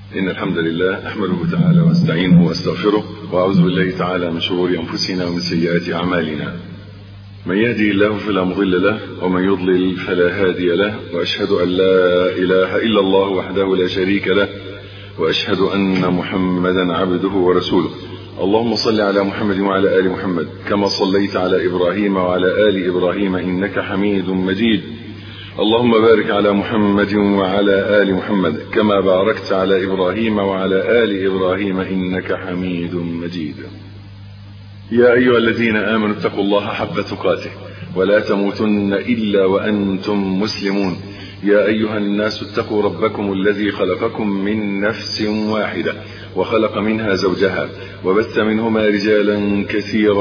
إن الحمد لله أحمده تعالى واستعينه واستغفره وأعوذ بالله تعالى من شرور أنفسنا ومن سيئات أعمالنا من يهدي الله فلا مضل له ومن يضلل فلا هادي له وأشهد أن لا إله إلا الله وحده لا شريك له وأشهد أن محمدا عبده ورسوله اللهم صل على محمد وعلى آل محمد كما صليت على إبراهيم وعلى آل إبراهيم إنك حميد مجيد اللهم بارك على محمد وعلى آل محمد كما باركت على إبراهيم وعلى آل إبراهيم إنك حميد مجيد يا أيها الذين آمنوا اتقوا الله حق تقاته ولا تموتن إلا وأنتم مسلمون يا أيها الناس اتقوا ربكم الذي خلقكم من نفس واحدة وخلق منها زوجها وبث منهما رجالا كثيرا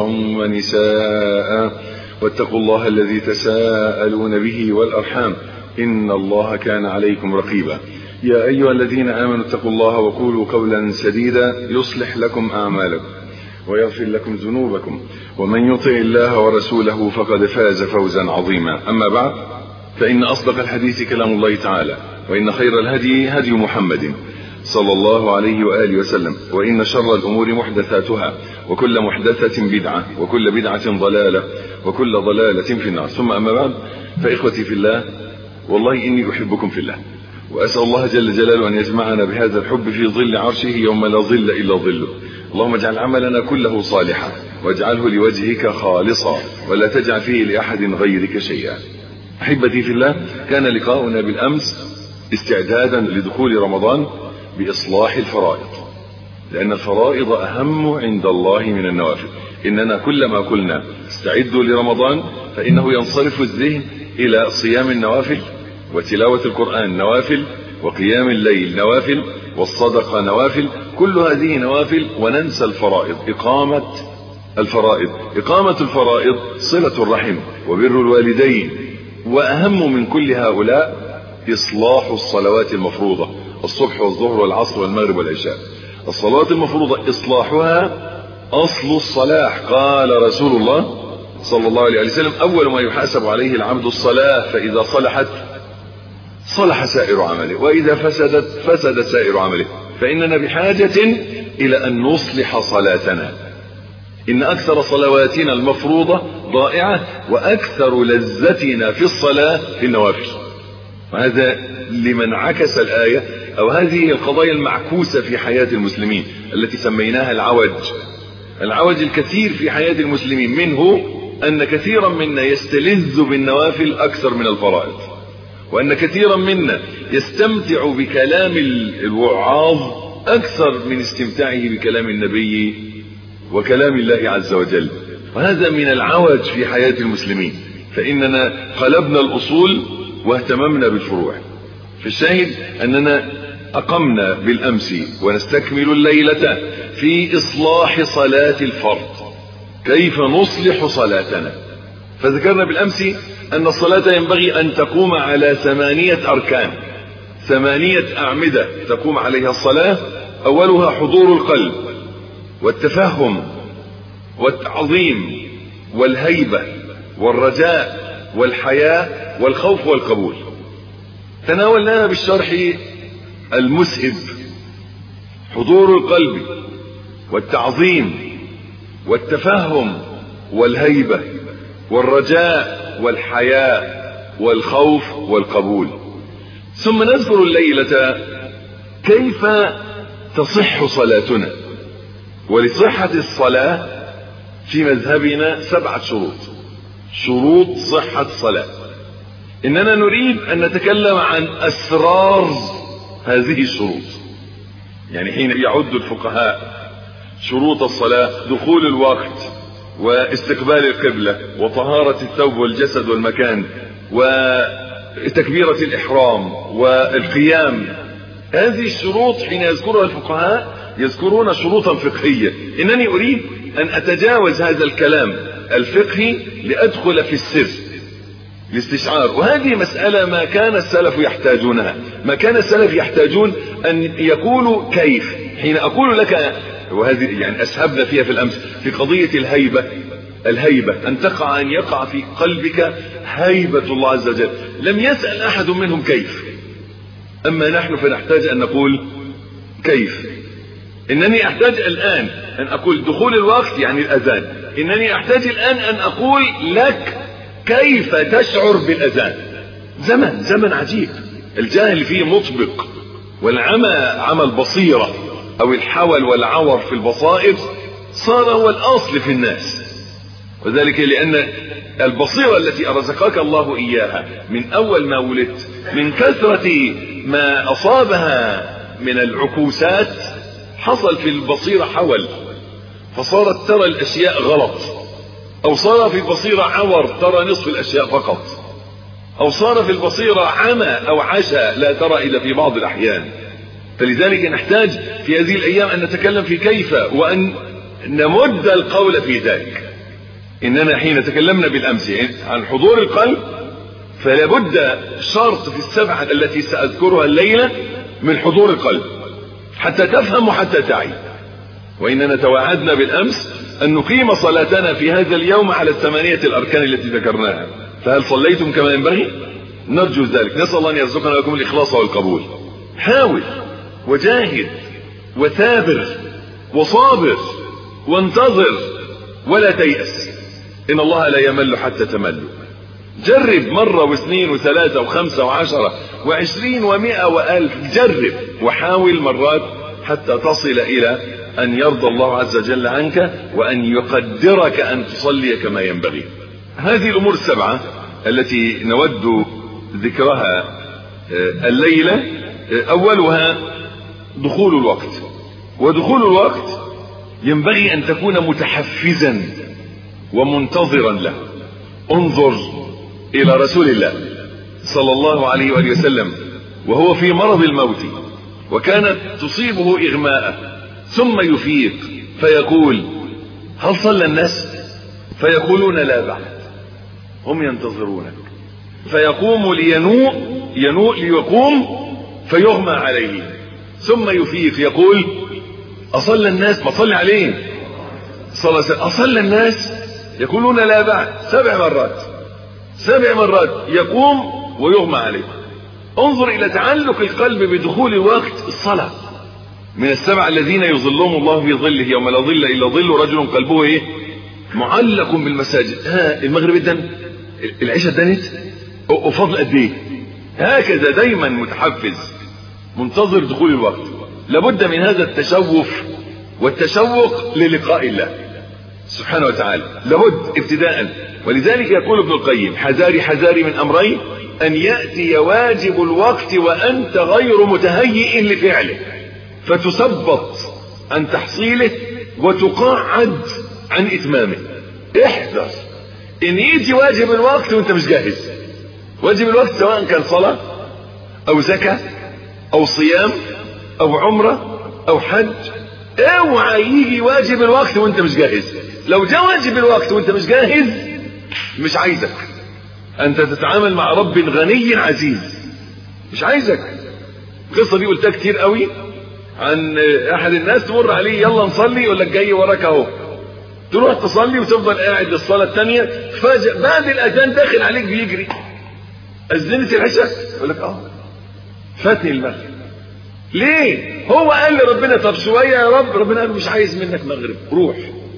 ونساء واتقوا الله الذي تساءلون به والأرحام إن الله كان عليكم رقيبا يا أيها الذين آمنوا اتقوا الله وقولوا قولا سديدا يصلح لكم أعمالكم ويغفر لكم ذنوبكم ومن يطع الله ورسوله فقد فاز فوزا عظيما أما بعد فإن أصدق الحديث كلام الله تعالى وإن خير الهدي هدي محمد صلى الله عليه وآله وسلم وإن شر الأمور محدثاتها وكل محدثة بدعة وكل بدعة ضلالة وكل ضلالة في النار ثم أما بعد فإخوتي في الله والله إني أحبكم في الله وأسأل الله جل جلاله أن يجمعنا بهذا الحب في ظل عرشه يوم لا ظل إلا ظله اللهم اجعل عملنا كله صالحا واجعله لوجهك خالصا ولا تجعل فيه لأحد غيرك شيئا أحبتي في الله كان لقاؤنا بالأمس استعدادا لدخول رمضان بإصلاح الفرائض لأن الفرائض أهم عند الله من النوافل إننا كلما قلنا استعدوا لرمضان فإنه ينصرف الذهن إلى صيام النوافل وتلاوة القرآن نوافل وقيام الليل نوافل والصدقة نوافل كل هذه نوافل وننسى الفرائض إقامة الفرائض إقامة الفرائض صلة الرحم وبر الوالدين وأهم من كل هؤلاء إصلاح الصلوات المفروضة الصبح والظهر والعصر والمغرب والعشاء الصلوات المفروضة إصلاحها أصل الصلاح قال رسول الله صلى الله عليه وسلم أول ما يحاسب عليه العبد الصلاة فإذا صلحت صلح سائر عمله وإذا فسدت فسد سائر عمله فإننا بحاجة إلى أن نصلح صلاتنا إن أكثر صلواتنا المفروضة ضائعة وأكثر لذتنا في الصلاة في النوافل وهذا لمن عكس الآية أو هذه القضايا المعكوسة في حياة المسلمين التي سميناها العوج العوج الكثير في حياة المسلمين منه أن كثيرا منا يستلذ بالنوافل أكثر من الفرائض وأن كثيرا منا يستمتع بكلام الوعاظ أكثر من استمتاعه بكلام النبي وكلام الله عز وجل وهذا من العوج في حياة المسلمين فإننا قلبنا الأصول واهتممنا بالفروع في الشاهد أننا أقمنا بالأمس ونستكمل الليلة في إصلاح صلاة الفرض كيف نصلح صلاتنا فذكرنا بالأمس أن الصلاة ينبغي أن تقوم على ثمانية أركان ثمانية أعمدة تقوم عليها الصلاة أولها حضور القلب والتفهم والتعظيم والهيبة والرجاء والحياء والخوف والقبول تناولناها بالشرح المسهب حضور القلب والتعظيم والتفهم والهيبة والرجاء والحياء والخوف والقبول ثم نذكر الليلة كيف تصح صلاتنا ولصحة الصلاة في مذهبنا سبعة شروط شروط صحة الصلاة إننا نريد أن نتكلم عن أسرار هذه الشروط يعني حين يعد الفقهاء شروط الصلاة دخول الوقت واستقبال القبلة وطهارة الثوب والجسد والمكان وتكبيرة الإحرام والقيام هذه الشروط حين يذكرها الفقهاء يذكرون شروطا فقهية إنني أريد أن أتجاوز هذا الكلام الفقهي لأدخل في السر الاستشعار وهذه مسألة ما كان السلف يحتاجونها ما كان السلف يحتاجون أن يقولوا كيف حين أقول لك وهذه يعني أسهبنا فيها في الأمس في قضية الهيبة الهيبة أن تقع أن يقع في قلبك هيبة الله عز وجل لم يسأل أحد منهم كيف أما نحن فنحتاج أن نقول كيف انني احتاج الان ان اقول دخول الوقت يعني الاذان انني احتاج الان ان اقول لك كيف تشعر بالاذان زمن زمن عجيب الجاهل فيه مطبق والعمى عمى البصيرة او الحول والعور في البصائر صار هو الاصل في الناس وذلك لان البصيرة التي ارزقك الله اياها من اول ما ولدت من كثرة ما اصابها من العكوسات حصل في البصيرة حول فصارت ترى الاشياء غلط او صار في البصيرة عور ترى نصف الاشياء فقط او صار في البصيرة عمى او عشى لا ترى الا في بعض الاحيان فلذلك نحتاج في هذه الايام ان نتكلم في كيف وان نمد القول في ذلك اننا حين تكلمنا بالامس عن حضور القلب فلا بد شرط في السبعة التي ساذكرها الليلة من حضور القلب حتى تفهم وحتى تعي واننا توعدنا بالامس ان نقيم صلاتنا في هذا اليوم على الثمانية الاركان التي ذكرناها فهل صليتم كما ينبغي نرجو ذلك نسأل الله ان يرزقنا لكم الاخلاص والقبول حاول وجاهد وثابر وصابر وانتظر ولا تيأس ان الله لا يمل حتى تملوا جرب مرة واثنين وثلاثة وخمسة وعشرة وعشرين ومئة وألف جرب وحاول مرات حتى تصل إلى أن يرضى الله عز وجل عنك وأن يقدرك أن تصلي كما ينبغي هذه الأمور السبعة التي نود ذكرها الليلة أولها دخول الوقت ودخول الوقت ينبغي أن تكون متحفزا ومنتظرا له انظر إلى رسول الله صلى الله عليه وآله وسلم وهو في مرض الموت وكانت تصيبه إغماء ثم يفيق فيقول هل صلى الناس فيقولون لا بعد هم ينتظرونك فيقوم لينوء ينوء ليقوم فيغمى عليه ثم يفيق يقول أصلى الناس ما صلي عليه صلى أصلى الناس يقولون لا بعد سبع مرات سبع مرات يقوم ويغمى عليه انظر إلى تعلق القلب بدخول الوقت الصلاة من السبع الذين يظلهم الله في ظله يوم لا ظل إلا ظل رجل قلبه إيه معلق بالمساجد ها المغرب ادن العشاء ادنت وفضل قد ايه هكذا دايما متحفز منتظر دخول الوقت لابد من هذا التشوف والتشوق للقاء الله سبحانه وتعالى لابد ابتداء ولذلك يقول ابن القيم حذاري حذاري من امرين ان ياتي واجب الوقت وانت غير متهيئ لفعله فتثبط عن تحصيله وتقاعد عن اتمامه احذر ان يجي واجب الوقت وانت مش جاهز واجب الوقت سواء كان صلاة او زكاة او صيام او عمرة او حج اوعى يجي واجب الوقت وانت مش جاهز لو جاء واجب الوقت وانت مش جاهز مش عايزك انت تتعامل مع رب غني عزيز مش عايزك القصة دي قلتها كتير قوي عن احد الناس تمر عليه يلا نصلي يقول لك جاي وراك اهو تروح تصلي وتفضل قاعد للصلاة الثانية فجأة بعد الأذان داخل عليك بيجري أذنت العشاء يقول لك اه فاتني المغرب ليه هو قال لربنا طب شوية يا رب ربنا قال مش عايز منك مغرب روح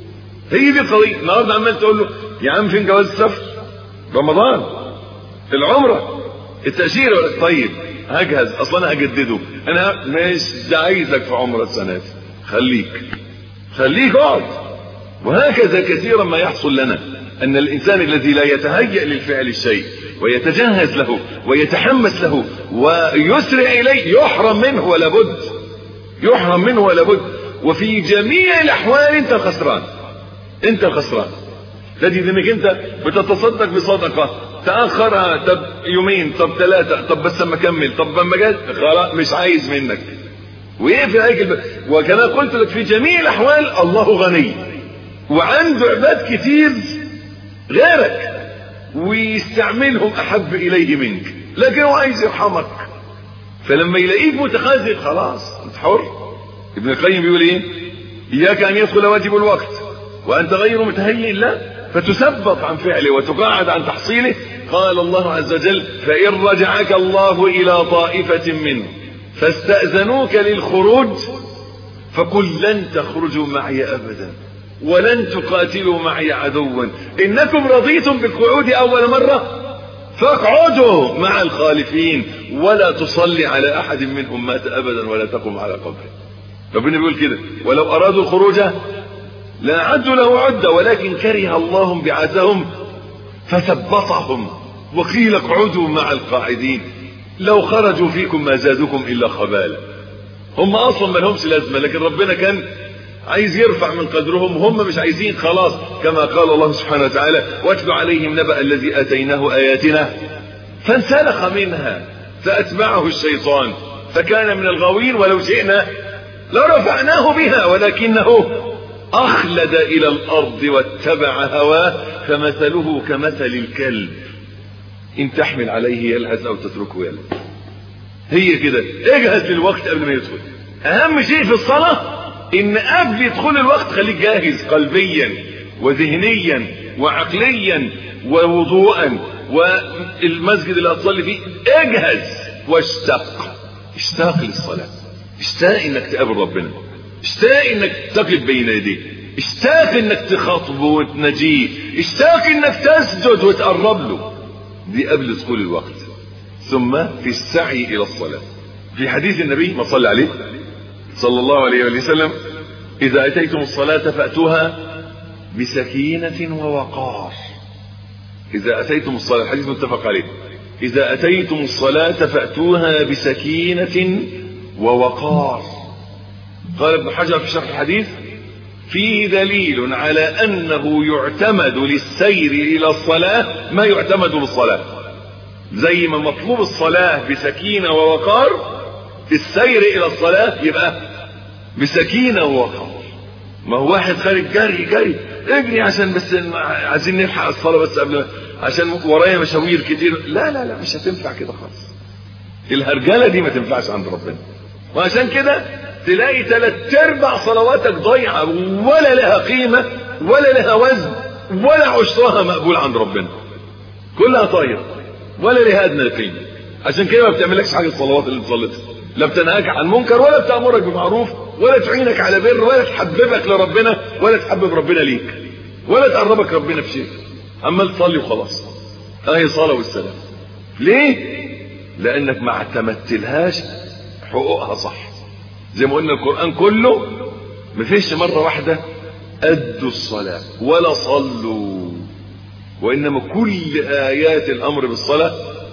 هي دي القضية النهارده عمال تقول له يا عم فين جواز السفر رمضان العمرة التأشيرة يقول لك طيب هجهز اصلا انا هجدده انا مش عايزك في عمرة السنة دي خليك خليك اقعد وهكذا كثيرا ما يحصل لنا ان الانسان الذي لا يتهيأ للفعل الشيء ويتجهز له ويتحمس له ويسرع اليه يحرم منه ولا بد يحرم منه ولا بد وفي جميع الاحوال انت الخسران انت الخسران تجد انك انت بتتصدق بصدقه تاخرها طب يومين طب ثلاثه طب بس اما اكمل طب اما جت خلاص مش عايز منك ويقفل عليك الب... وكما قلت لك في جميع الاحوال الله غني وعنده عباد كتير غيرك ويستعملهم احب اليه منك لكن هو عايز يرحمك فلما يلاقيك متخاذل خلاص انت حر ابن القيم بيقول ايه اياك ان يدخل واجب الوقت وانت غير متهيئ له فتثبط عن فعله وتقاعد عن تحصيله قال الله عز وجل فان رجعك الله الى طائفه منه فاستاذنوك للخروج فقل لن تخرجوا معي أبدا ولن تقاتلوا معي عدوا إنكم رضيتم بالقعود أول مرة فاقعدوا مع الخالفين ولا تصلي على أحد منهم مات أبدا ولا تقم على قبره ربنا بيقول كده ولو أرادوا الخروج لا عدوا له عدة ولكن كره الله بعثهم فثبطهم وقيل اقعدوا مع القاعدين لو خرجوا فيكم ما زادوكم إلا خبالا هم أصلا ما لهمش لازمة لكن ربنا كان عايز يرفع من قدرهم وهم مش عايزين خلاص كما قال الله سبحانه وتعالى واتل عليهم نبأ الذي آتيناه آياتنا فانسلخ منها فأتبعه الشيطان فكان من الغاوين ولو شئنا لرفعناه بها ولكنه أخلد إلى الأرض واتبع هواه فمثله كمثل الكلب إن تحمل عليه يلهث أو تتركه يلهث هي كده اجهز للوقت قبل ما يدخل أهم شيء في الصلاة إن قبل يدخل الوقت خليك جاهز قلبيا وذهنيا وعقليا ووضوءا والمسجد اللي هتصلي فيه اجهز واشتق اشتاق للصلاة اشتاق انك تقابل ربنا اشتاق انك تقف بين يديه اشتاق انك تخاطبه وتناجيه اشتاق انك تسجد وتقرب له دي قبل دخول الوقت ثم في السعي الى الصلاة في حديث النبي ما صلى عليه صلى الله عليه وسلم اذا اتيتم الصلاة فاتوها بسكينة ووقار اذا اتيتم الصلاة الحديث متفق عليه اذا اتيتم الصلاة فاتوها بسكينة ووقار قال ابن حجر في شرح الحديث فيه دليل على انه يعتمد للسير الى الصلاة ما يعتمد للصلاة زي ما مطلوب الصلاة بسكينة ووقار السير الى الصلاة يبقى بسكينة ووقار ما هو واحد خارج جري جري اجري عشان بس عايزين نلحق الصلاة بس قبل عشان ورايا مشاوير كتير لا لا لا مش هتنفع كده خالص الهرجلة دي ما تنفعش عند ربنا وعشان كده تلاقي ثلاث ارباع صلواتك ضايعة ولا لها قيمة ولا لها وزن ولا عشرها مقبول عند ربنا كلها طايرة ولا لها ادنى قيمة عشان كده ما بتعملكش حاجة الصلوات اللي صليتها لا بتنهاك عن منكر ولا بتأمرك بمعروف ولا تعينك على بر ولا تحببك لربنا ولا تحبب ربنا ليك ولا تقربك ربنا في شيء عمال تصلي وخلاص اهي صلاة والسلام ليه لانك ما اعتمدتلهاش حقوقها صح زي ما قلنا القرآن كله مفيش مرة واحدة أدوا الصلاة ولا صلوا وإنما كل آيات الأمر بالصلاة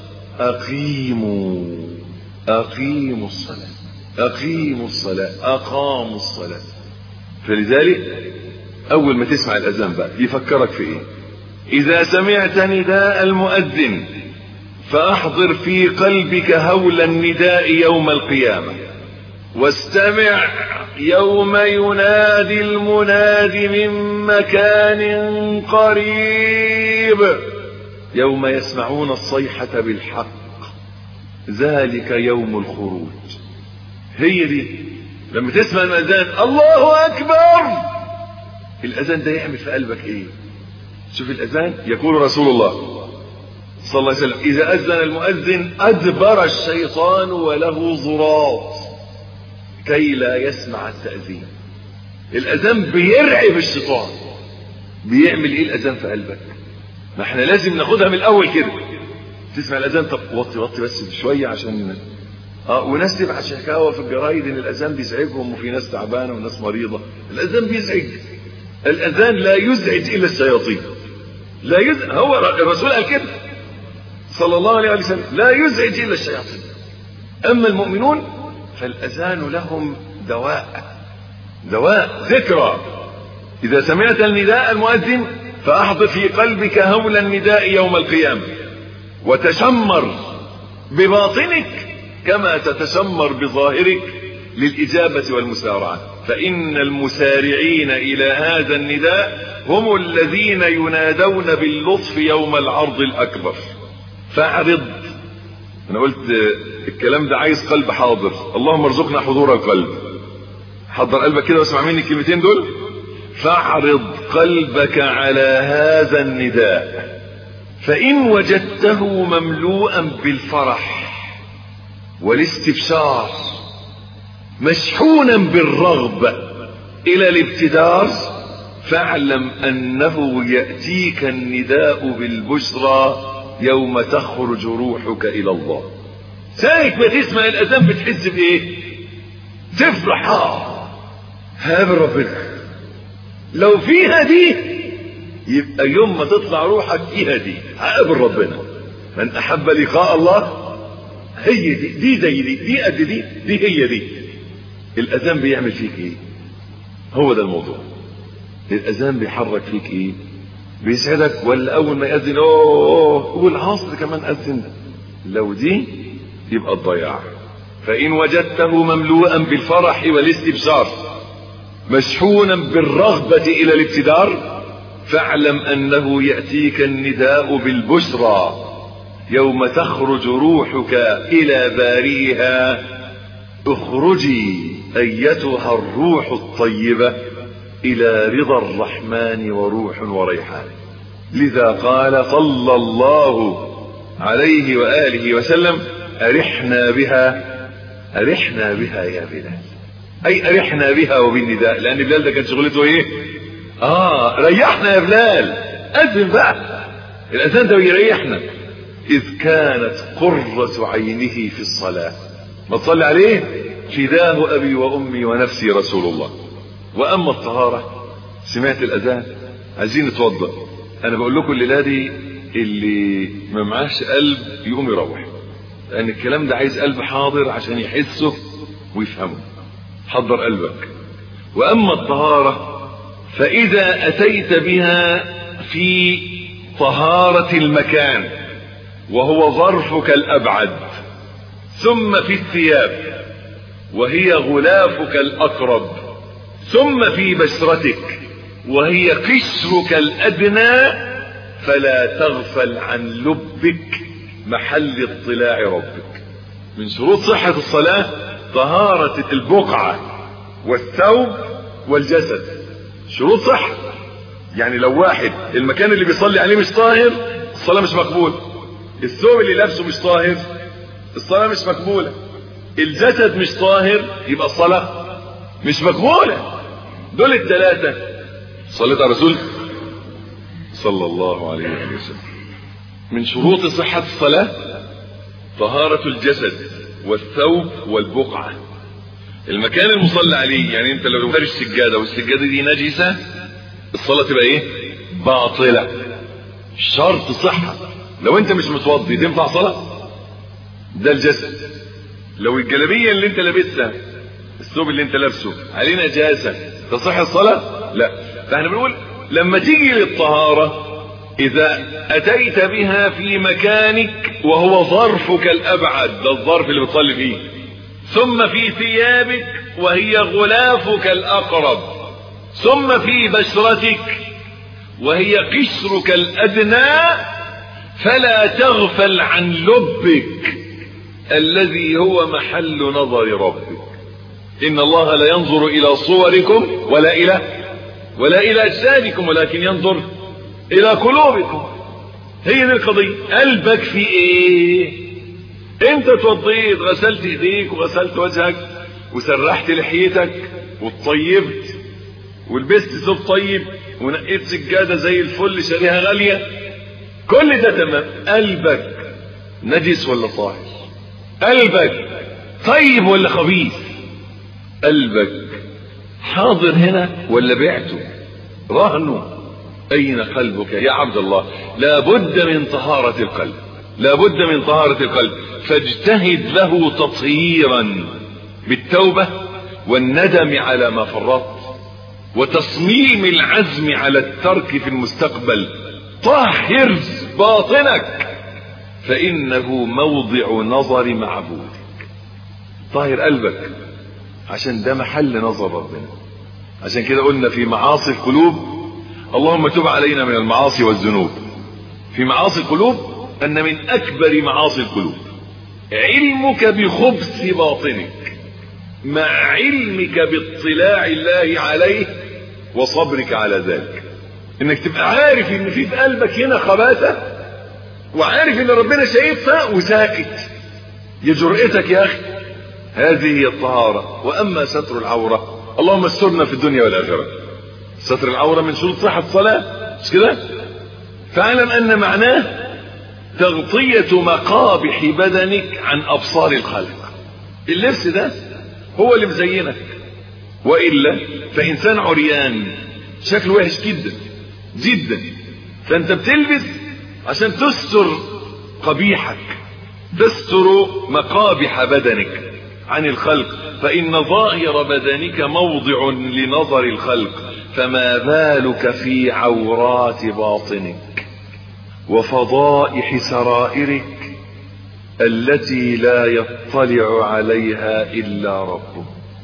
أقيموا أقيموا الصلاة أقيموا الصلاة أقاموا الصلاة فلذلك أول ما تسمع الأذان بقى يفكرك في إيه إذا سمعت نداء المؤذن فأحضر في قلبك هول النداء يوم القيامة واستمع يوم ينادي المناد من مكان قريب يوم يسمعون الصيحة بالحق ذلك يوم الخروج هي دي لما تسمع الأذان الله أكبر الأذان ده يعمل في قلبك إيه شوف الأذان يقول رسول الله صلى الله عليه وسلم إذا أذن المؤذن أدبر الشيطان وله ضراط كي لا يسمع التأذين الأذان بيرعب الشيطان بيعمل إيه الأذان في قلبك ما احنا لازم ناخدها من الأول كده تسمع الأذان طب وطي وطي بس شوية عشان اه وناس تبعت شكاوى في الجرايد ان الاذان بيزعجهم وفي ناس تعبانه وناس مريضه الاذان بيزعج الاذان لا يزعج الا الشياطين لا يزعج هو الرسول قال كده صلى الله عليه وسلم لا يزعج الا الشياطين اما المؤمنون فالاذان لهم دواء دواء ذكرى اذا سمعت النداء المؤذن فاحضر في قلبك هول النداء يوم القيامه وتشمر بباطنك كما تتشمر بظاهرك للإجابة والمسارعة فإن المسارعين إلى هذا النداء هم الذين ينادون باللطف يوم العرض الأكبر فاعرض أنا قلت الكلام ده عايز قلب حاضر اللهم ارزقنا حضور القلب حضر قلبك كده واسمع مني الكلمتين دول فاعرض قلبك على هذا النداء فإن وجدته مملوءا بالفرح والاستبشار مشحونا بالرغبة إلى الابتدار فاعلم أنه يأتيك النداء بالبشرى يوم تخرج روحك إلى الله ساعة ما تسمع الأذان بتحس بإيه؟ تفرح اه هاب ربنا لو فيها دي يبقى يوم ما تطلع روحك فيها دي هقابل ربنا من أحب لقاء الله هي دي دي زي دي دي قد دي دي هي دي الأذان بيعمل فيك إيه؟ هو ده الموضوع الأذان بيحرك فيك إيه؟ بيسعدك ولا أول ما يأذن أوه والعصر كمان أذن لو دي يبقى الضياع فإن وجدته مملوءا بالفرح والاستبشار مشحونا بالرغبة إلى الابتدار فاعلم أنه يأتيك النداء بالبشرى يوم تخرج روحك إلى باريها اخرجي أيتها الروح الطيبة إلى رضا الرحمن وروح وريحان لذا قال صلى الله عليه وآله وسلم أرحنا بها أرحنا بها يا بلال أي أرحنا بها وبالنداء لأن بلال ده كان شغلته إيه آه ريحنا يا بلال أذن بقى الأذان ده بيريحنا إذ كانت قرة عينه في الصلاة ما تصلي عليه فداه أبي وأمي ونفسي رسول الله وأما الطهارة سمعت الأذان عايزين نتوضأ أنا بقول لكم الليلة دي اللي ما معاش قلب يقوم يروح لأن الكلام ده عايز قلب حاضر عشان يحسه ويفهمه حضر قلبك وأما الطهارة فإذا أتيت بها في طهارة المكان وهو ظرفك الأبعد ثم في الثياب وهي غلافك الأقرب ثم في بشرتك وهي قشرك الأدنى فلا تغفل عن لبك محل اطلاع ربك من شروط صحة الصلاة طهارة البقعة والثوب والجسد شروط صحة يعني لو واحد المكان اللي بيصلي عليه مش طاهر الصلاة مش مقبولة الثوب اللي لابسه مش طاهر الصلاة مش مقبولة الجسد مش طاهر يبقى الصلاة مش مقبولة دول الثلاثة صليت على رسول صلى الله عليه وسلم من شروط صحة الصلاة طهارة الجسد والثوب والبقعة المكان المصلى عليه يعني انت لو فارش سجادة والسجادة دي نجسة الصلاة تبقى ايه باطلة شرط صحة لو انت مش متوضي تنفع صلاة ده الجسد لو الجلابية اللي انت لابسها الثوب اللي انت لابسه عليه نجاسة تصح الصلاة لا فاحنا بنقول لما تيجي للطهارة اذا اتيت بها في مكانك وهو ظرفك الابعد ده الظرف اللي بتصلي فيه ثم في ثيابك وهي غلافك الاقرب ثم في بشرتك وهي قشرك الادنى فلا تغفل عن لبك الذي هو محل نظر ربك ان الله لا ينظر الى صوركم ولا الى ولا الى اجسادكم ولكن ينظر الى قلوبكم هي دي القضية قلبك في ايه انت توضيت غسلت ايديك وغسلت وجهك وسرحت لحيتك واتطيبت ولبست ثوب طيب ونقيت سجادة زي الفل شاريها غالية كل ده تمام قلبك نجس ولا طاهر قلبك طيب ولا خبيث قلبك حاضر هنا ولا بعته رهنه أين قلبك يا عبد الله لا بد من طهارة القلب لا بد من طهارة القلب فاجتهد له تطهيرا بالتوبة والندم على ما فرطت وتصميم العزم على الترك في المستقبل طهر باطنك فإنه موضع نظر معبودك طهر قلبك عشان ده محل نظر ربنا عشان كده قلنا في معاصي القلوب اللهم تب علينا من المعاصي والذنوب في معاصي القلوب أن من أكبر معاصي القلوب علمك بخبث باطنك مع علمك باطلاع الله عليه وصبرك على ذلك انك تبقى عارف ان في في قلبك هنا خباثة وعارف ان ربنا شايفها وساكت يا جرأتك يا اخي هذه هي الطهارة وأما ستر العورة اللهم استرنا في الدنيا والآخرة ستر العورة من شروط صحة الصلاة مش كده فاعلم أن معناه تغطية مقابح بدنك عن أبصار الخلق اللبس ده هو اللي مزينك وإلا فإنسان عريان شكله وحش جدا جدا فأنت بتلبس عشان تستر قبيحك تستر مقابح بدنك عن الخلق فإن ظاهر بدنك موضع لنظر الخلق فما بالك في عورات باطنك وفضائح سرائرك التي لا يطلع عليها إلا ربك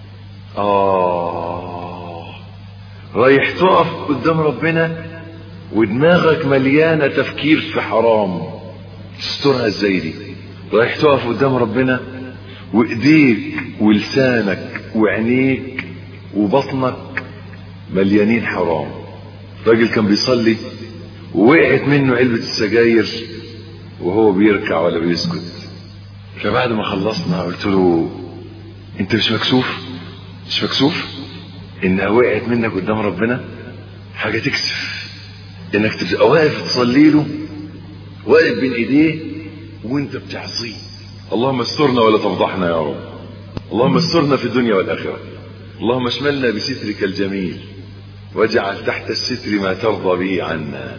آه رايح تقف قدام ربنا ودماغك مليانة تفكير في حرام تسترها ازاي دي رايح تقف قدام ربنا وايديك ولسانك وعينيك وبطنك مليانين حرام راجل كان بيصلي ووقعت منه علبة السجاير وهو بيركع ولا بيسكت فبعد ما خلصنا قلت له انت مش مكسوف مش مكسوف انها وقعت منك قدام ربنا حاجة تكسف انك تبقى واقف تصلي له واقف بين ايديه وانت بتعصيه اللهم استرنا ولا تفضحنا يا رب اللهم استرنا في الدنيا والاخره اللهم اشملنا بسترك الجميل واجعل تحت الستر ما ترضى به عنا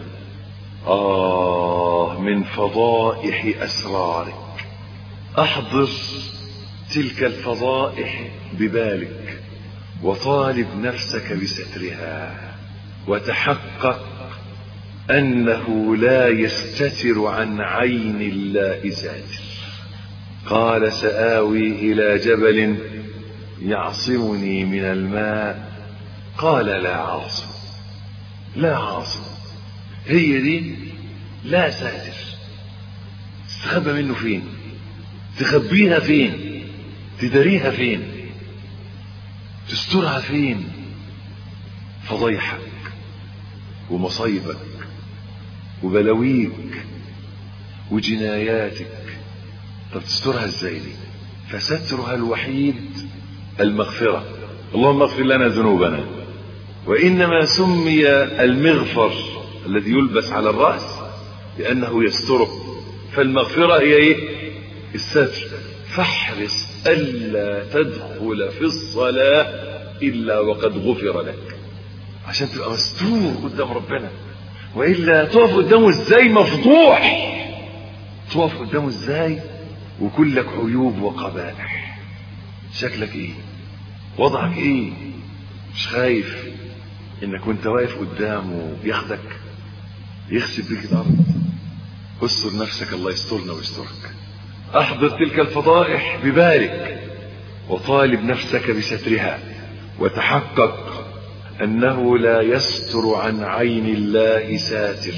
آه من فضائح أسرارك أحضر تلك الفضائح ببالك وطالب نفسك بسترها وتحقق أنه لا يستتر عن عين الله ساتر قال سآوي إلى جبل يعصمني من الماء قال لا عاصم لا عاصم هي دي لا ساتر تستخبى منه فين تخبيها فين تداريها فين تسترها فين فضيحك ومصايبك وبلاويك وجناياتك طب تسترها ازاي دي فسترها الوحيد المغفرة اللهم اغفر لنا ذنوبنا وإنما سمي المغفر الذي يلبس على الرأس لأنه يستره فالمغفرة هي إيه؟ الستر فاحرص ألا تدخل في الصلاة إلا وقد غفر لك عشان تبقى مستور قدام ربنا وإلا تقف قدامه إزاي مفضوح تقف قدامه إزاي وكلك عيوب وقبائح شكلك إيه وضعك إيه مش خايف انك وانت واقف قدامه ياخدك يخسف بيك الارض استر نفسك الله يسترنا ويسترك احضر تلك الفضائح ببالك وطالب نفسك بسترها وتحقق انه لا يستر عن عين الله ساتر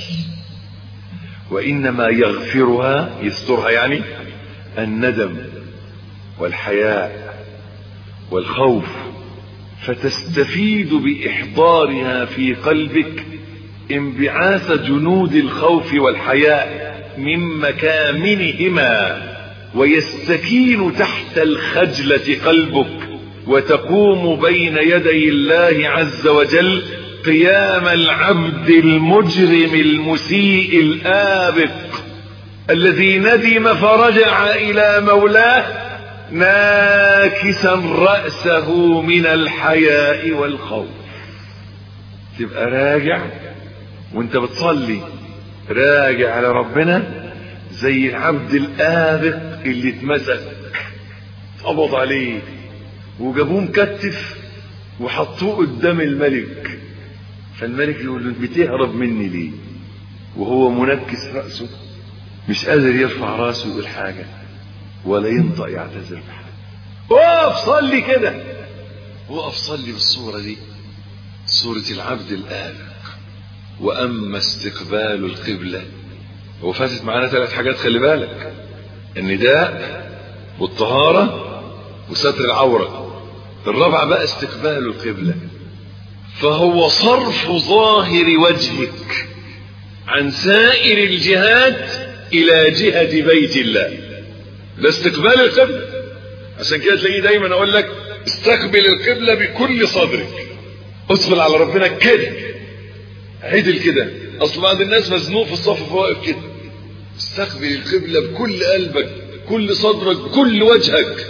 وانما يغفرها يسترها يعني الندم والحياء والخوف فتستفيد بإحضارها في قلبك انبعاث جنود الخوف والحياء من مكامنهما ويستكين تحت الخجلة قلبك وتقوم بين يدي الله عز وجل قيام العبد المجرم المسيء الآبق الذي ندم فرجع إلى مولاه ناكسا رأسه من الحياء والخوف تبقى راجع وانت بتصلي راجع على ربنا زي العبد الآبق اللي اتمسك اتقبض عليه وجابوه مكتف وحطوه قدام الملك فالملك يقول له بتهرب مني ليه وهو منكس رأسه مش قادر يرفع راسه يقول حاجه ولا ينطق يعتذر بحاجة وقف صلي كده وقف صلي بالصورة دي صورة العبد الآبق وأما استقبال القبلة وفاتت معانا ثلاث حاجات خلي بالك النداء والطهارة وستر العورة الرابعة بقى استقبال القبلة فهو صرف ظاهر وجهك عن سائر الجهات إلى جهة بيت الله ده استقبال القبلة عشان كده تلاقيه دايما اقول لك استقبل القبلة بكل صدرك ادخل على ربنا كده عدل كده اصل بعض الناس مزنوق في الصف فواقف كده استقبل القبلة بكل قلبك كل صدرك كل وجهك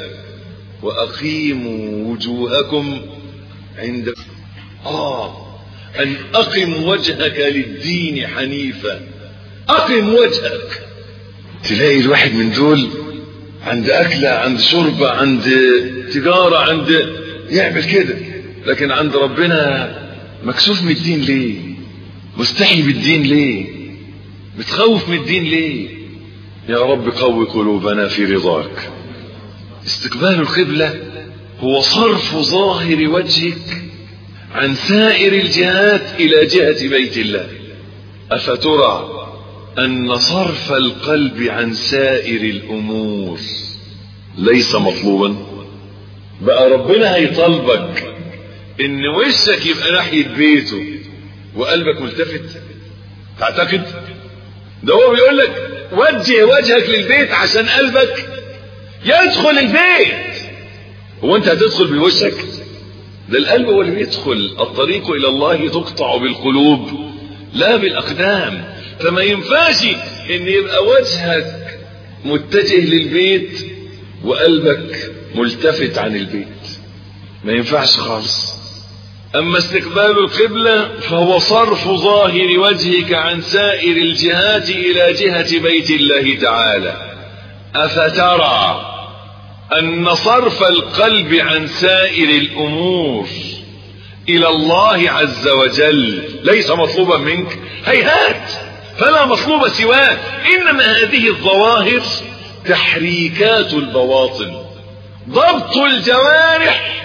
واقيموا وجوهكم عند اه ان اقم وجهك للدين حنيفا اقم وجهك تلاقي الواحد من دول عند اكله عند شربه عند تجاره عند يعمل كده لكن عند ربنا مكسوف من الدين ليه مستحي بالدين ليه متخوف من الدين ليه يا رب قوي قلوبنا في رضاك استقبال القبلة هو صرف ظاهر وجهك عن سائر الجهات إلى جهة بيت الله أفترى أن صرف القلب عن سائر الأمور ليس مطلوبا بقى ربنا هيطلبك إن وشك يبقى ناحية بيته وقلبك ملتفت تعتقد ده هو بيقول لك وجه وجهك للبيت عشان قلبك يدخل البيت هو انت هتدخل بوشك ده القلب هو اللي بيدخل الطريق الى الله تقطع بالقلوب لا بالاقدام فما ينفعش ان يبقى وجهك متجه للبيت وقلبك ملتفت عن البيت ما ينفعش خالص اما استقبال القبلة فهو صرف ظاهر وجهك عن سائر الجهات الى جهة بيت الله تعالى افترى ان صرف القلب عن سائر الامور الى الله عز وجل ليس مطلوبا منك هيهات فلا مطلوب سواه انما هذه الظواهر تحريكات البواطن ضبط الجوارح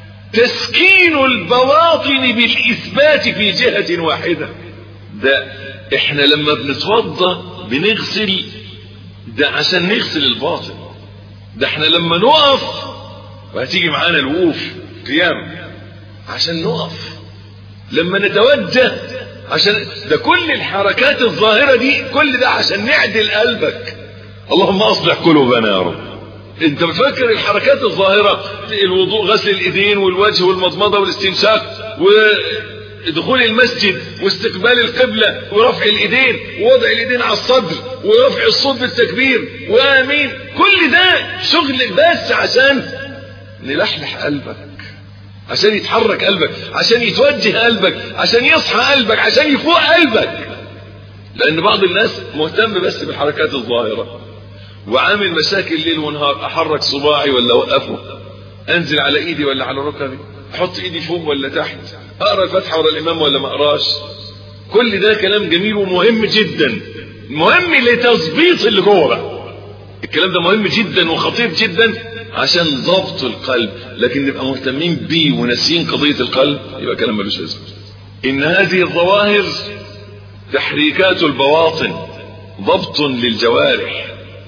تسكين البواطن بالاثبات في جهة واحدة ده احنا لما بنتوضى بنغسل ده عشان نغسل الباطن ده احنا لما نقف وهتيجي معانا الوقوف قيام عشان نقف لما نتوجه عشان ده كل الحركات الظاهرة دي كل ده عشان نعدل قلبك اللهم اصلح قلوبنا يا رب انت بتفكر الحركات الظاهرة الوضوء غسل الايدين والوجه والمضمضة والاستنشاق ودخول المسجد واستقبال القبلة ورفع الايدين ووضع الايدين على الصدر ورفع الصوت بالتكبير وامين كل ده شغل بس عشان نلحلح قلبك عشان يتحرك قلبك عشان يتوجه قلبك عشان يصحى قلبك عشان يفوق قلبك لان بعض الناس مهتم بس بالحركات الظاهرة وعامل مشاكل ليل ونهار احرك صباعي ولا اوقفه انزل على ايدي ولا على ركبي احط ايدي فوق ولا تحت اقرا الفاتحه ورا الامام ولا ما اقراش كل ده كلام جميل ومهم جدا مهم لتظبيط اللي جوه بقى الكلام ده مهم جدا وخطير جدا عشان ضبط القلب لكن نبقى مهتمين بيه وناسيين قضيه القلب يبقى كلام ملوش لازمه ان هذه الظواهر تحريكات البواطن ضبط للجوارح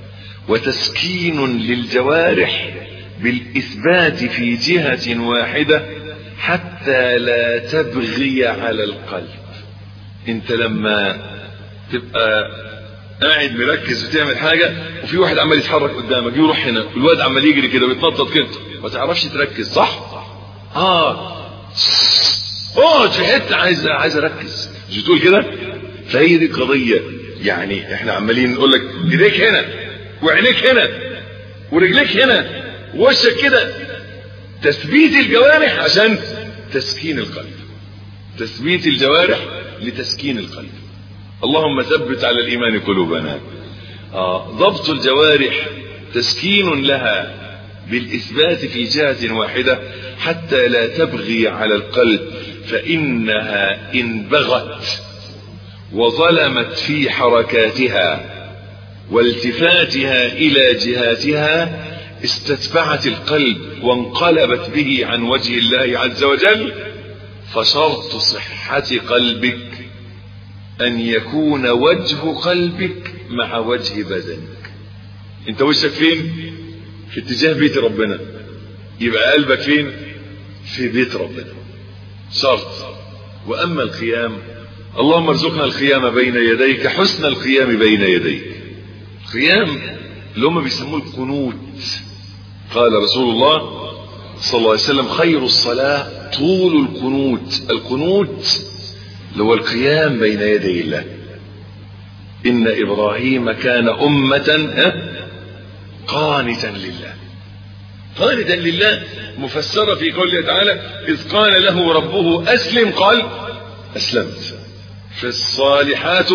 وتسكين للجوارح بالاثبات في جهه واحده حتى لا تبغي على القلب انت لما تبقى قاعد مركز بتعمل حاجة وفي واحد عمال يتحرك قدامك يروح هنا والواد عمال يجري كده ويتنطط كده ما تعرفش تركز صح اه اقعد في حته عايز عايز اركز مش بتقول كده فهي دي القضيه يعني احنا عمالين نقول لك ايديك هنا وعينيك هنا ورجليك هنا ووشك كده تثبيت الجوارح عشان تسكين القلب تثبيت الجوارح لتسكين القلب اللهم ثبت على الايمان قلوبنا آه ضبط الجوارح تسكين لها بالاثبات في جهه واحده حتى لا تبغي على القلب فانها ان بغت وظلمت في حركاتها والتفاتها الى جهاتها استتبعت القلب وانقلبت به عن وجه الله عز وجل فشرط صحة قلبك أن يكون وجه قلبك مع وجه بدنك أنت وشك فين؟ في اتجاه بيت ربنا يبقى قلبك فين؟ في بيت ربنا شرط وأما القيام اللهم ارزقنا القيام بين يديك حسن القيام بين يديك القيام اللي هم بيسموه القنوت قال رسول الله صلى الله عليه وسلم خير الصلاة طول القنوت القنوت اللي هو القيام بين يدي الله إن إبراهيم كان أمة قانتا لله قانتا لله مفسرة في قوله تعالى إذ قال له ربه أسلم قال أسلمت فالصالحات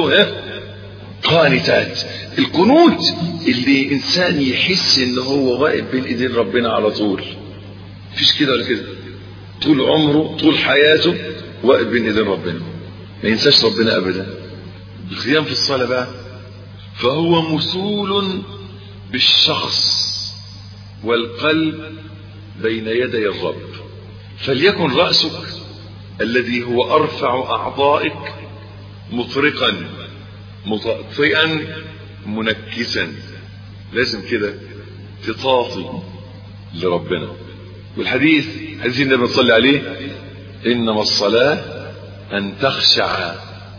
قانتات القنوت اللي إنسان يحس إن هو واقف بين إيدين ربنا على طول مفيش كده ولا كده طول عمره طول حياته واقف بين إيدين ربنا ما ينساش ربنا أبدا القيام في الصلاة بقى فهو مسول بالشخص والقلب بين يدي الرب فليكن رأسك الذي هو أرفع أعضائك مطرقا مطأطئا منكسا لازم كده تطاطي لربنا والحديث حديث النبي صلى عليه إنما الصلاة أن تخشع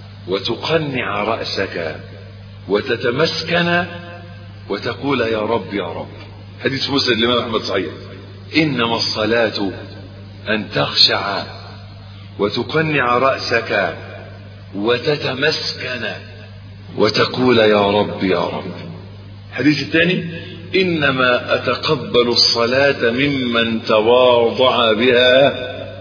وتقنع رأسك وتتمسكن وتقول يا رب يا رب حديث مسند الإمام أحمد صحيح إنما الصلاة أن تخشع وتقنع رأسك وتتمسكن وتقول يا رب يا رب الحديث الثاني إنما أتقبل الصلاة ممن تواضع بها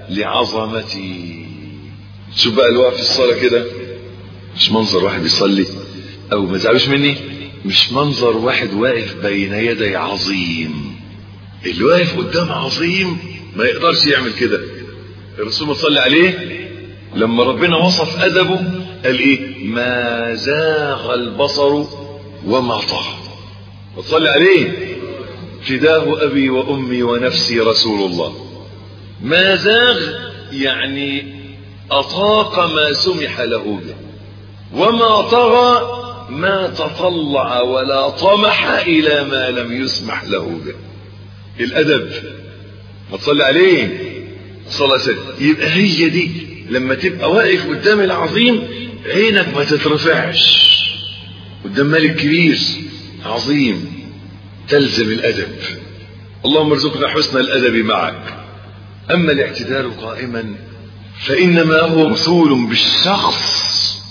لعظمتي شوف بقى الوقف في الصلاة كده مش منظر واحد بيصلي أو ما تزعلوش مني مش منظر واحد واقف بين يدي عظيم اللي واقف قدام عظيم ما يقدرش يعمل كده الرسول صلى عليه لما ربنا وصف أدبه قال إيه ما زاغ البصر وما طغى وصلى عليه فداه أبي وأمي ونفسي رسول الله ما زاغ يعني أطاق ما سمح له به وما طغى ما تطلع ولا طمح إلى ما لم يسمح له به الأدب ما تصلي عليه صلى الله عليه وسلم يبقى هي دي لما تبقى واقف قدام العظيم عينك ما تترفعش قدام ملك كبير عظيم تلزم الأدب اللهم ارزقنا حسن الأدب معك أما الاعتدال قائما فإنما هو مثول بالشخص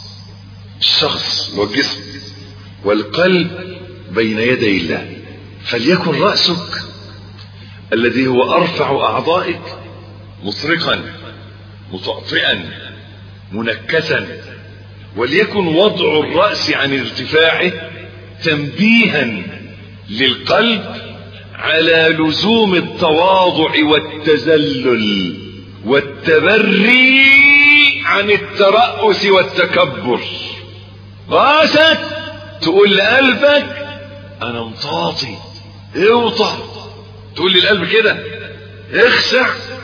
الشخص والجسم والقلب بين يدي الله فليكن رأسك الذي هو أرفع أعضائك مطرقا مطأطئا منكسا وليكن وضع الرأس عن ارتفاعه تنبيها للقلب على لزوم التواضع والتذلل والتبري عن الترأس والتكبر راسك تقول لقلبك انا مطاطي اوطى تقول للقلب كده اخسع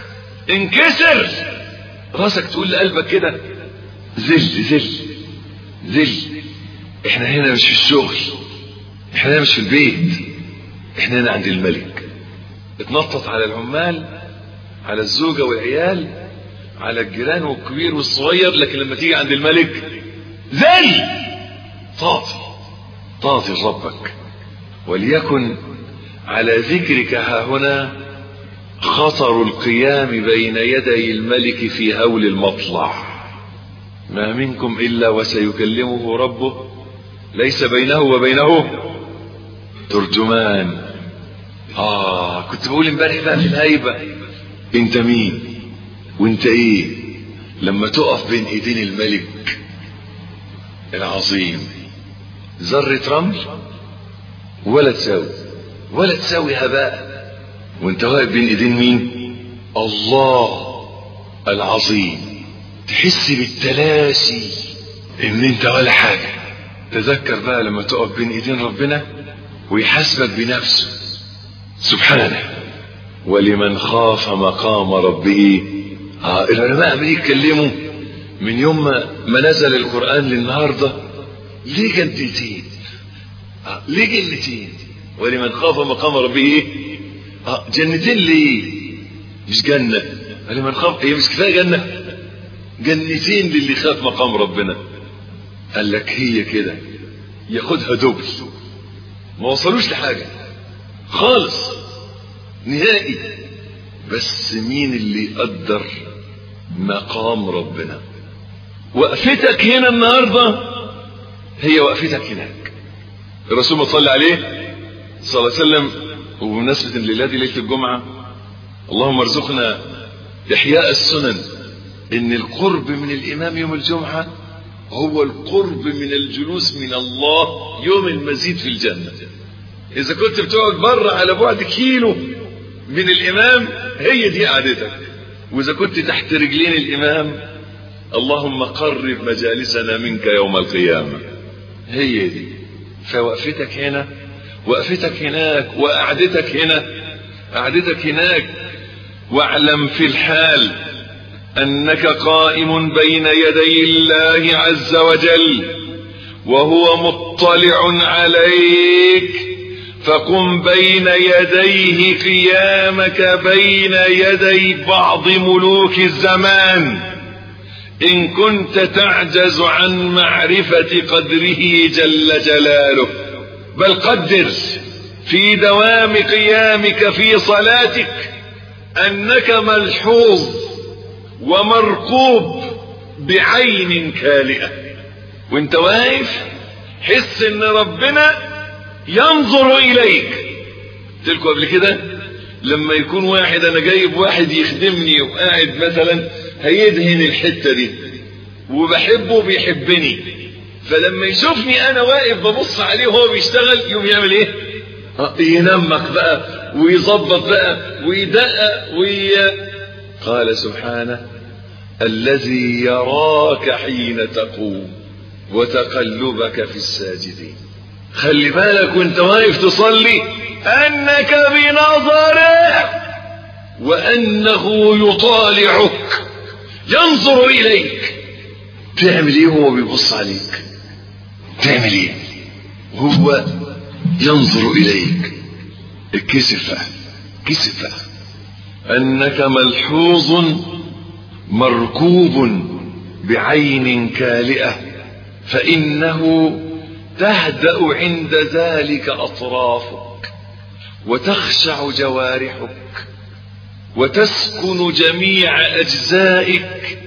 انكسر راسك تقول لقلبك كده زل زل زل احنا هنا مش في الشغل احنا هنا مش في البيت احنا هنا عند الملك اتنطط على العمال على الزوجة والعيال على الجيران والكبير والصغير لكن لما تيجي عند الملك زل طاطي طاطي ربك وليكن على ذكرك ها هنا خطر القيام بين يدي الملك في هول المطلع ما منكم إلا وسيكلمه ربه ليس بينه وبينه ترجمان آه كنت بقول امبارح بقى في الهيبة انت مين وانت ايه لما تقف بين ايدين الملك العظيم ذرة رمل ولا تساوي ولا تساوي هباء وانت واقف بين ايدين مين الله العظيم تحس بالتلاشي ان انت ولا حاجة تذكر بقى لما تقف بين ايدين ربنا ويحاسبك بنفسه سبحانه ولمن خاف مقام ربه آه العلماء عمالين يتكلموا من يوم ما نزل القرآن للنهاردة ليه جنتين آه ليه جنتين ولمن خاف مقام ربه آه جنتين ليه مش جنة ولمن خاف هي مش كفاية جنة جنتين للي خاف مقام ربنا قال لك هي كده ياخدها دبل ما وصلوش لحاجة خالص نهائي بس مين اللي يقدر مقام ربنا وقفتك هنا النهارده هي وقفتك هناك الرسول صلى عليه صلى الله عليه وسلم وبمناسبة الليلة دي ليلة الجمعة اللهم ارزقنا إحياء السنن إن القرب من الإمام يوم الجمعة هو القرب من الجلوس من الله يوم المزيد في الجنة إذا كنت بتقعد بره على بعد كيلو من الإمام هي دي قعدتك وإذا كنت تحت رجلين الإمام اللهم قرب مجالسنا منك يوم القيامة هي دي فوقفتك هنا وقفتك هناك وقعدتك هنا قعدتك هناك واعلم في الحال انك قائم بين يدي الله عز وجل وهو مطلع عليك فقم بين يديه قيامك بين يدي بعض ملوك الزمان ان كنت تعجز عن معرفة قدره جل جلاله بل قدر في دوام قيامك في صلاتك انك ملحوظ ومركوب بعين كالئة وانت واقف حس ان ربنا ينظر اليك تلكوا قبل كده لما يكون واحد انا جايب واحد يخدمني وقاعد مثلا هيدهن الحتة دي وبحبه بيحبني فلما يشوفني انا واقف ببص عليه وهو بيشتغل يوم يعمل ايه ينمق بقى ويظبط بقى ويدقق وي... قال سبحانه الذي يراك حين تقوم وتقلبك في الساجدين خلي بالك وانت واقف تصلي انك بنظره وانه يطالعك ينظر اليك تعمل ايه وهو بيبص عليك تعمل ايه هو ينظر اليك الكسف بقى كسف بقى انك ملحوظ مركوب بعين كالئه فانه تهدا عند ذلك اطرافك وتخشع جوارحك وتسكن جميع اجزائك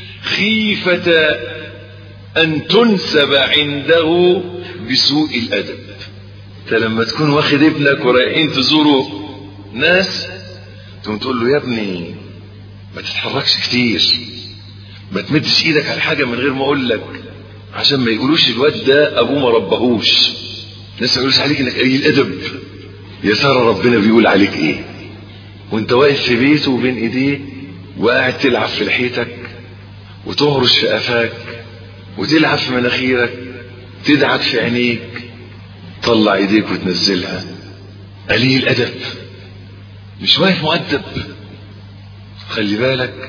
خيفه ان تنسب عنده بسوء الادب انت لما تكون واخد ابنك ورايحين تزوروا ناس تقوم تقول له يا ابني ما تتحركش كتير ما تمدش ايدك على حاجه من غير ما اقول لك عشان ما يقولوش الواد ده ابوه ما ربهوش الناس ما يقولوش عليك انك قليل ادب يا ترى ربنا بيقول عليك ايه وانت واقف في بيته وبين ايديه وقاعد تلعب في لحيتك وتهرش في قفاك وتلعب في مناخيرك تدعك في عينيك طلع ايديك وتنزلها قليل ادب مش واقف مؤدب خلي بالك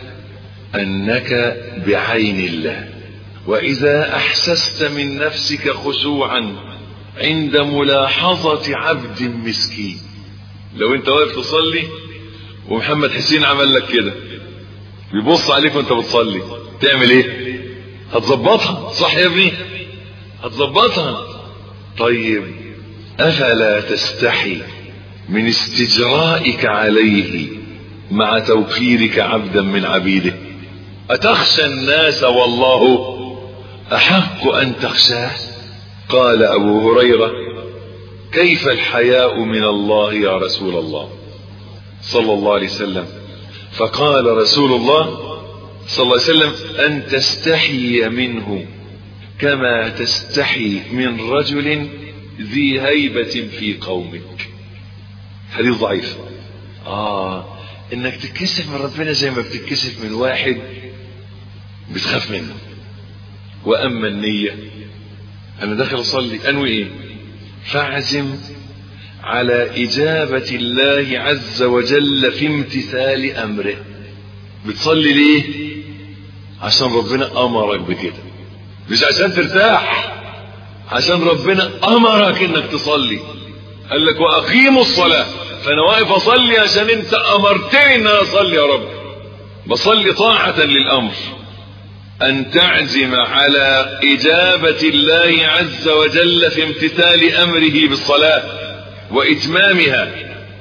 انك بعين الله واذا احسست من نفسك خشوعا عند ملاحظة عبد مسكين لو انت واقف تصلي ومحمد حسين عمل لك كده بيبص عليك وانت بتصلي تعمل ايه هتظبطها صح يا ابني هتظبطها طيب افلا تستحي من استجرائك عليه مع توقيرك عبدا من عبيده اتخشى الناس والله احق ان تخشاه قال ابو هريره كيف الحياء من الله يا رسول الله صلى الله عليه وسلم فقال رسول الله صلى الله عليه وسلم ان تستحي منه كما تستحي من رجل ذي هيبة في قومك حديث ضعيف اه انك تتكسف من ربنا زي ما بتتكسف من واحد بتخاف منه واما النية انا داخل اصلي انوي ايه فاعزم على اجابة الله عز وجل في امتثال امره بتصلي ليه عشان ربنا امرك بكده مش عشان ترتاح عشان ربنا امرك انك تصلي قال لك واقيموا الصلاة فانا واقف اصلي عشان انت امرتني ان انا اصلي يا رب بصلي طاعة للامر ان تعزم على اجابة الله عز وجل في امتثال امره بالصلاة واتمامها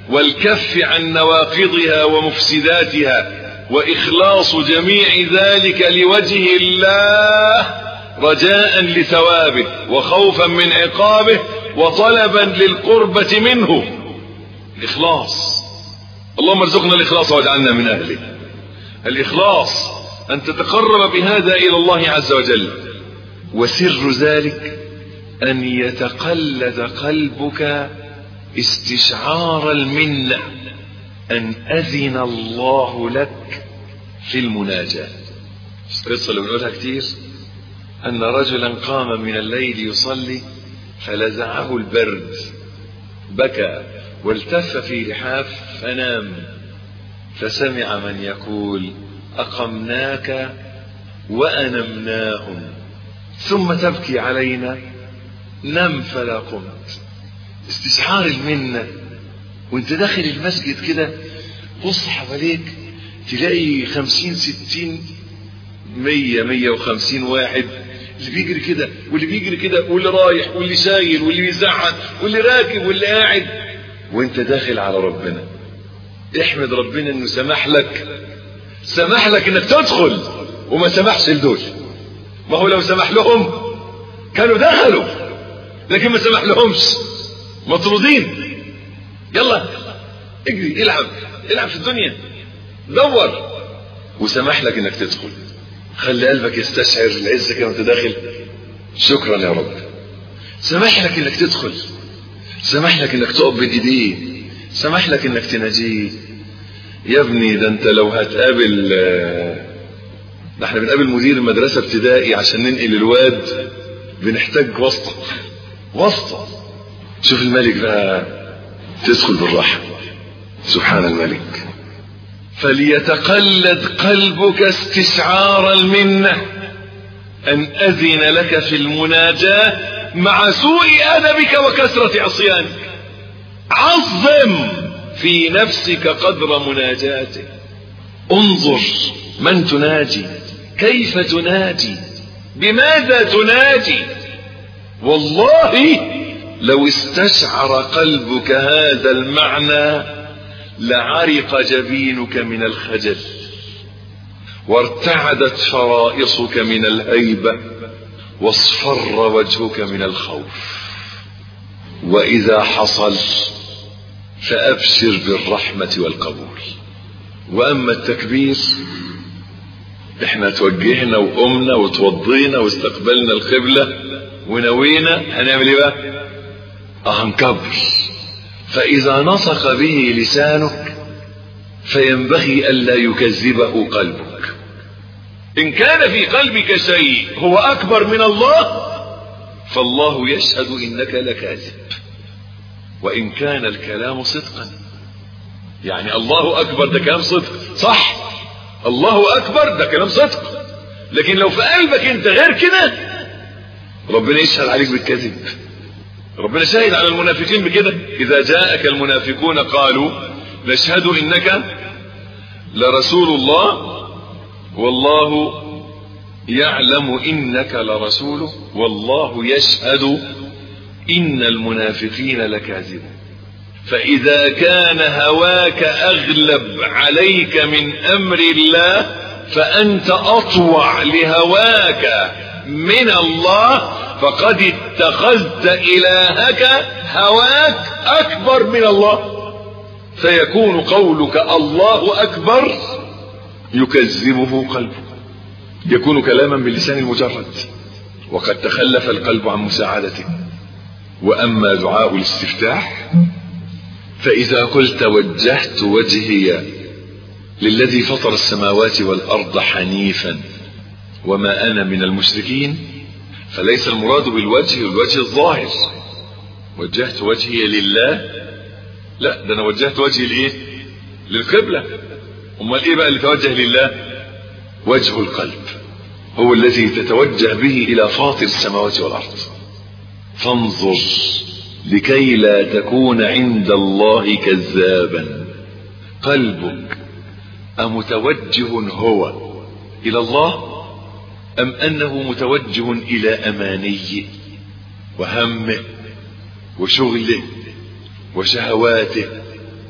والكف عن نواقضها ومفسداتها واخلاص جميع ذلك لوجه الله رجاء لثوابه وخوفا من عقابه وطلبا للقربة منه الاخلاص اللهم ارزقنا الاخلاص واجعلنا من اهله الاخلاص ان تتقرب بهذا الى الله عز وجل وسر ذلك ان يتقلد قلبك استشعار المنه ان اذن الله لك في المناجاه القصه اللي بنقولها كتير ان رجلا قام من الليل يصلي فلزعه البرد بكى والتف في لحاف فنام فسمع من يقول اقمناك وانمناهم ثم تبكي علينا نم فلا قمت استشعار المنه وانت داخل المسجد كده بص حواليك تلاقي خمسين ستين مية مية وخمسين واحد اللي بيجري كده واللي بيجري كده واللي رايح واللي شايل واللي بيزعق واللي راكب واللي قاعد وانت داخل على ربنا احمد ربنا انه سمح لك سمح لك انك تدخل وما سمحش لدول ما هو لو سمح لهم كانوا دخلوا لكن ما سمح لهمش مطرودين يلا اجري العب العب في الدنيا دور وسمح لك انك تدخل خلي قلبك يستشعر العزة كده وانت داخل شكرا يا رب سمح لك انك تدخل سمح لك انك تقف بين ايديه سمح لك انك تناجيه يا ابني ده انت لو هتقابل ده احنا بنقابل مدير المدرسة ابتدائي عشان ننقل الواد بنحتاج واسطة واسطة شوف الملك بقى تدخل بالراحة سبحان الملك فليتقلد قلبك استشعار المنة أن أذن لك في المناجاة مع سوء أدبك وكثرة عصيانك عظم في نفسك قدر مناجاته انظر من تناجي كيف تناجي بماذا تناجي والله لو استشعر قلبك هذا المعنى لعرق جبينك من الخجل وارتعدت فرائصك من الهيبة واصفر وجهك من الخوف وإذا حصل فأبشر بالرحمة والقبول وأما التكبير احنا توجهنا وقمنا وتوضينا واستقبلنا القبلة ونوينا هنعمل ايه بقى اه هنكبر فإذا نطق به لسانك فينبغي ألا يكذبه قلبك إن كان في قلبك شيء هو أكبر من الله فالله يشهد إنك لكاذب وإن كان الكلام صدقا يعني الله أكبر ده كلام صدق صح الله أكبر ده كلام صدق لكن لو في قلبك أنت غير كده ربنا يشهد عليك بالكذب ربنا شاهد على المنافقين بكده اذا جاءك المنافقون قالوا نشهد انك لرسول الله والله يعلم انك لرسوله والله يشهد ان المنافقين لكاذبون فاذا كان هواك اغلب عليك من امر الله فانت اطوع لهواك من الله فقد اتخذت الهك هواك اكبر من الله فيكون قولك الله اكبر يكذبه قلبك يكون كلاما باللسان المجرد وقد تخلف القلب عن مساعدته واما دعاء الاستفتاح فاذا قلت وجهت وجهي للذي فطر السماوات والارض حنيفا وما انا من المشركين فليس المراد بالوجه الوجه الظاهر وجهت وجهي لله لا ده انا وجهت وجهي لايه للقبلة امال ايه بقى اللي توجه لله وجه القلب هو الذي تتوجه به الى فاطر السماوات والارض فانظر لكي لا تكون عند الله كذابا قلبك امتوجه هو الى الله ام انه متوجه الى امانيه وهمه وشغله وشهواته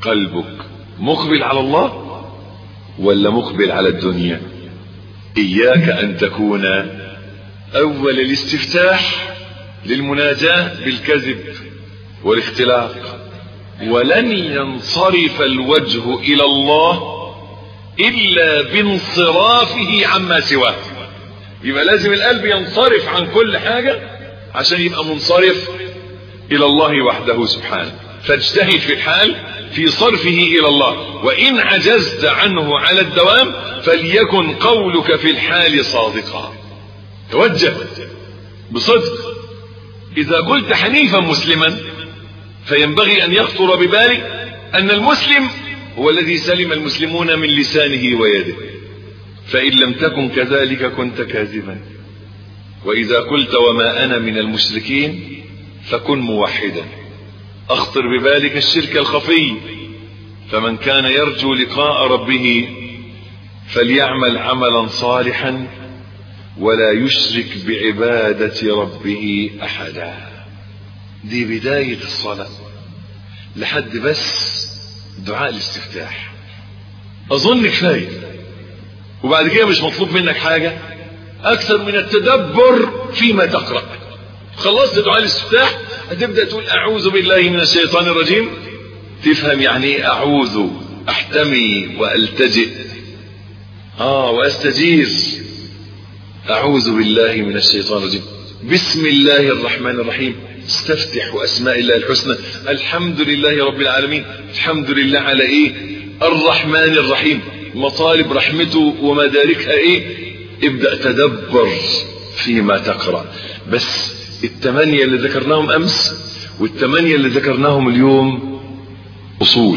قلبك مقبل على الله ولا مقبل على الدنيا اياك ان تكون اول الاستفتاح للمناجاة بالكذب والاختلاق ولن ينصرف الوجه الى الله الا بانصرافه عما سواه يبقى لازم القلب ينصرف عن كل حاجة عشان يبقى منصرف الى الله وحده سبحانه فاجتهد في الحال في صرفه الى الله وان عجزت عنه على الدوام فليكن قولك في الحال صادقا توجه بصدق اذا قلت حنيفا مسلما فينبغي ان يخطر ببالك ان المسلم هو الذي سلم المسلمون من لسانه ويده فان لم تكن كذلك كنت كاذبا واذا قلت وما انا من المشركين فكن موحدا اخطر ببالك الشرك الخفي فمن كان يرجو لقاء ربه فليعمل عملا صالحا ولا يشرك بعبادة ربه احدا دي بداية الصلاة لحد بس دعاء الاستفتاح اظن كفاية وبعد كده مش مطلوب منك حاجة اكثر من التدبر فيما تقرأ خلصت دعاء الاستفتاح هتبدأ تقول اعوذ بالله من الشيطان الرجيم تفهم يعني ايه اعوذ احتمي والتجئ اه واستجير اعوذ بالله من الشيطان الرجيم بسم الله الرحمن الرحيم استفتح اسماء الله الحسنى الحمد لله رب العالمين الحمد لله على ايه الرحمن الرحيم مطالب رحمته ومداركها ايه ابدأ تدبر فيما تقرأ بس التمانية اللي ذكرناهم امس والتمانية اللي ذكرناهم اليوم اصول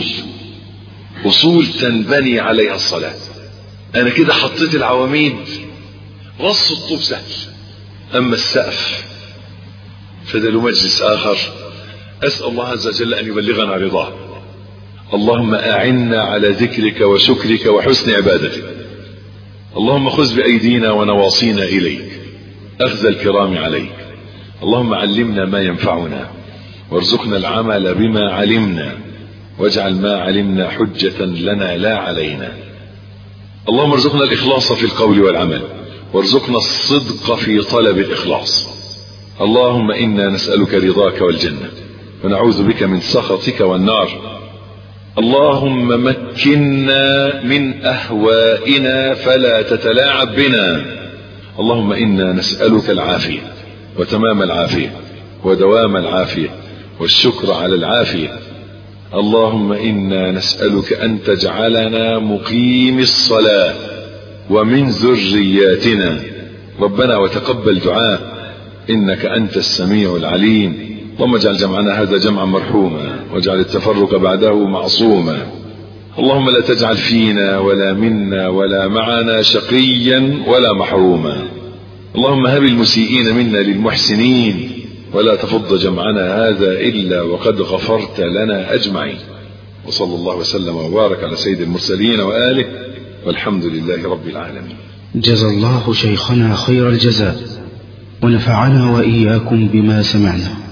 اصول تنبني عليها الصلاة انا كده حطيت العواميد رص الطوب سهل اما السقف فده له مجلس اخر اسال الله عز وجل ان يبلغنا رضاه اللهم اعنا على ذكرك وشكرك وحسن عبادتك اللهم خذ بايدينا ونواصينا اليك اخذ الكرام عليك اللهم علمنا ما ينفعنا وارزقنا العمل بما علمنا واجعل ما علمنا حجة لنا لا علينا اللهم ارزقنا الاخلاص في القول والعمل وارزقنا الصدق في طلب الاخلاص اللهم انا نسألك رضاك والجنة ونعوذ بك من سخطك والنار اللهم مكنا من اهوائنا فلا تتلاعب بنا اللهم انا نسألك العافية وتمام العافية ودوام العافية والشكر على العافية اللهم انا نسألك ان تجعلنا مقيم الصلاة ومن ذرياتنا ربنا وتقبل دعاء انك انت السميع العليم اللهم اجعل جمعنا هذا جمعا مرحوما واجعل التفرق بعده معصوما اللهم لا تجعل فينا ولا منا ولا معنا شقيا ولا محروما اللهم هب المسيئين منا للمحسنين ولا تفض جمعنا هذا الا وقد غفرت لنا اجمعين وصلى الله وسلم وبارك على سيد المرسلين واله والحمد لله رب العالمين جزى الله شيخنا خير الجزاء ونفعنا واياكم بما سمعنا